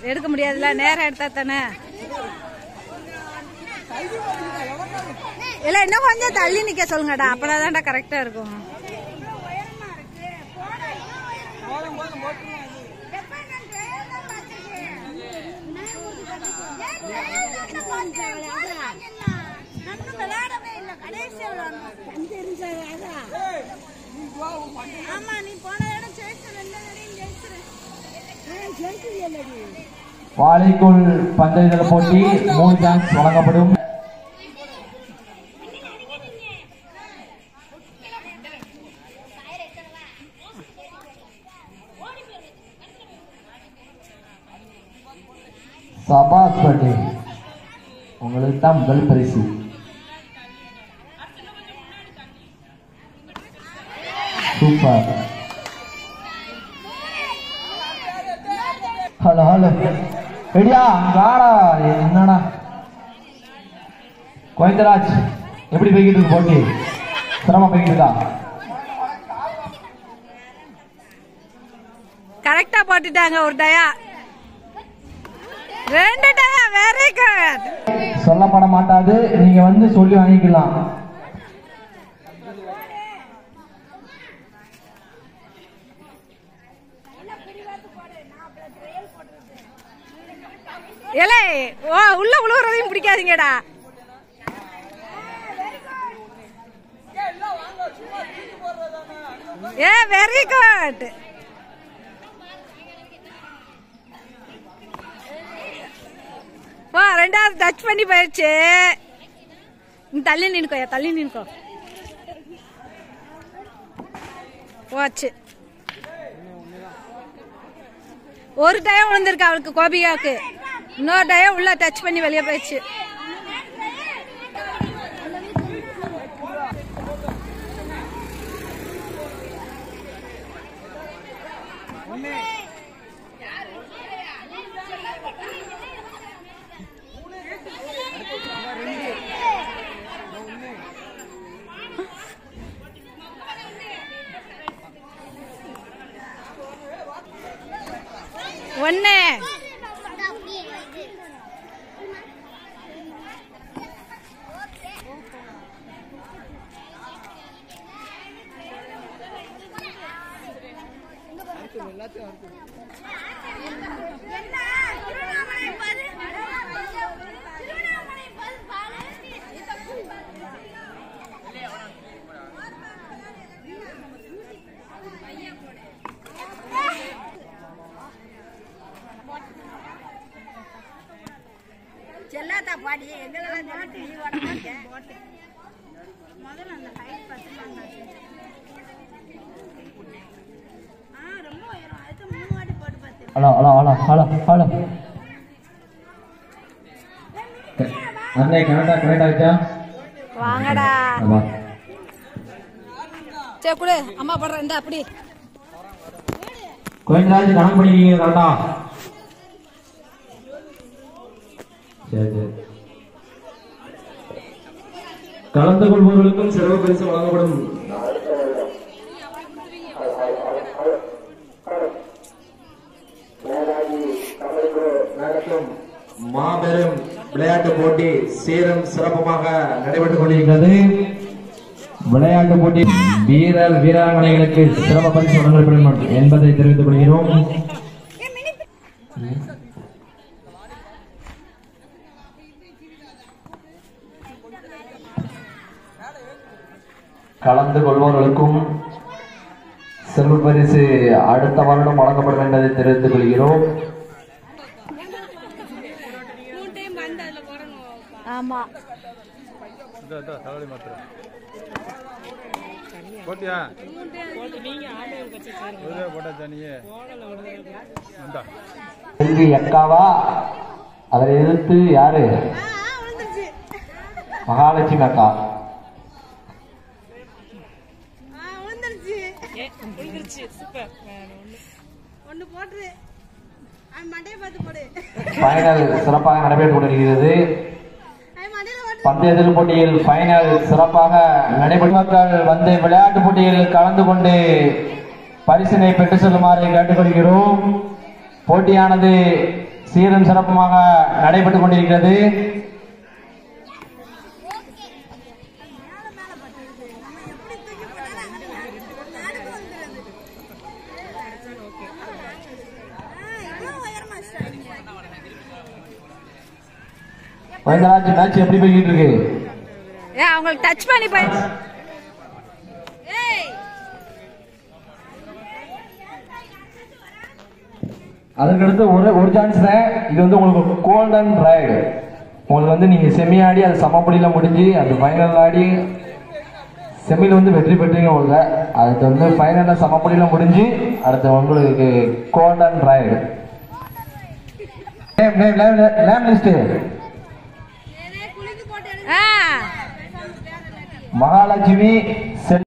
எடுக்க முடியாதுல்ல நேரம் எடுத்தா தானே இல்ல இன்னும் கொஞ்சம் தள்ளி நிக்க சொல்லுங்கடா அப்பதான்டா கரெக்டா இருக்கும் ஆமா நீ போன இடம் ஜெயிச்சு ரெண்டு இடையும் ஜெயிச்சிரு வாழைக்குள் பந்தயதள போட்டி மூணு சான்ஸ் வழங்கப்படும் சபாஸ் பட்டேல் உங்களுக்கு தான் முதல் பரிசு சூப்பர் ஹலோ ஹலோ ரெடியா வாடா என்னடா கோவிந்தராஜ் எப்படி போய்கிட்டு இருக்கு போட்டி சிரமம் போய்கிட்டு இருக்கா கரெக்டா போட்டுட்டாங்க ஒரு டயா ரெண்டு டயா வெரி குட் சொல்லப்பட மாட்டாது நீங்க வந்து சொல்லி வாங்கிக்கலாம் ஏலே ஓ உள்ள உழுவுறதையும் பிடிக்காதீங்கடா ஏ வெரி குட் வா ரெண்டாவது டச் பண்ணி போயிடுச்சு நீ தள்ளி நின்னுக்கோயா தள்ளி நின்னுக்கோ போச்சு ஒரு டயம் விழுந்திருக்கு அவளுக்கு கோபிகாவுக்கு இன்னொரு டயம் உள்ள டச் பண்ணி வெளியே போயிடுச்சு ஒன்னு திருவண்ணாமலை பாரு திருவண்ணாமலை பாரு பாரு செல்லாத்தா பாடி எங்களெல்லாம் சொல்லிட்டு நீ ஓட மாட்டேன் முதல்ல அந்த ஹைட் பத்துலாம் ஆ ரொம்ப உயரம் அதுக்கு மூணு வாட்டி போட்டு பார்த்தேன் hello hello hello hello hello அண்ணே கரெக்டா கரெக்டா ஆச்சா வாங்கடா ஆமா சரி கொடு அம்மா போடுறேன் இந்த அப்படி கோவிந்தராஜ் கணக்கு பண்ணிக்கிறீங்க கரெக்டா சரி சரி கலந்து கொள்பவர்களுக்கும் சிறப்பு பரிசு வழங்கப்படும் நடக்கும் மாபெரும் விளையாட்டு போட்டி சீரம் சிறப்புமாக நடைபெற்றுக் கொண்டிருக்கிறது விளையாட்டு போட்டி வீரர் வீராங்கனைகளுக்கு சிறப்பு பரிசு வழங்கப்படும் என்பதை தெரிவித்துக் கொள்கிறோம் கலந்து கொள்பவர்களுக்கும் சிறப்பு பரிசு அடுத்த வருடம் வழங்கப்படும் என்பதை தெரிவித்துக் கொள்கிறோம் ஆமா இதோ இதோ தவளை மாத்திரம் போட்டியா ஒரே போட்டா தனியே வந்தா செல்வி அக்காவா அதை எதிர்த்து யாரு மகாலட்சுமி அக்கா ஆ விழுந்துருச்சு ஒண்ணு போட்டுரு அவன் மண்டையை பார்த்து போடு ஃபைனல் சிறப்பாக நடைபெற்றுக் கொண்டிருக்கிறது அவன் மண்டையில போட்டு பந்தயத்தில் போட்டியில் ஃபைனல் சிறப்பாக நடைபெற்ற மக்கள் வந்து விளையாட்டு போட்டியில் கலந்து கொண்டு பரிசினை பெற்று செல்லுமாறு கேட்டுக்கொள்கிறோம் போட்டியானது சீரும் சிறப்புமாக நடைபெற்றுக் கொண்டிருக்கிறது வைந்தராஜ் மேட்ச் எப்படி போய்கிட்டு இருக்கு ஏன் அவங்களுக்கு டச் பண்ணி போய் அதுக்கடுத்து ஒரு ஒரு சான்ஸ் தான் இது வந்து உங்களுக்கு கோல்டன் ரைடு உங்களுக்கு வந்து நீங்க செமி ஆடி அது சமப்படியில முடிஞ்சு அது ஃபைனல் ஆடி செமியில் வந்து வெற்றி பெற்றீங்க உங்களுக்கு அதுக்கு வந்து ஃபைனலில் சமப்படியில முடிஞ்சு அடுத்து உங்களுக்கு golden raid name name name name list ஆ மகாலட்சுமி செல்